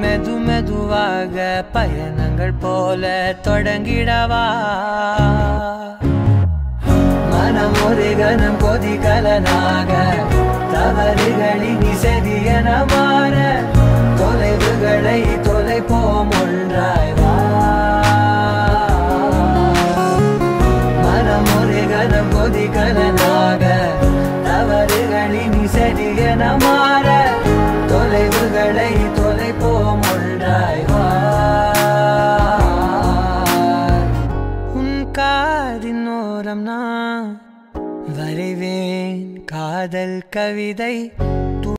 மெது மெதுவாக பயணங்கள் போல தொடங்கிடவா மனம் ஒரு கணம் கொதிகலனாக தவறுகளின் செதியன மாற தொலைவுகளை தொலைப்போம் ஒன்றாய் வா மனம் ஒரு கணம் கொதிகலனாக தவறுகளின் செதியன மாற தொலைவுகளை தொலைப்போம் ஒன்றாய் வா உன் காதின் ஓரம் நான் வரைவேன் காதல் கவிதை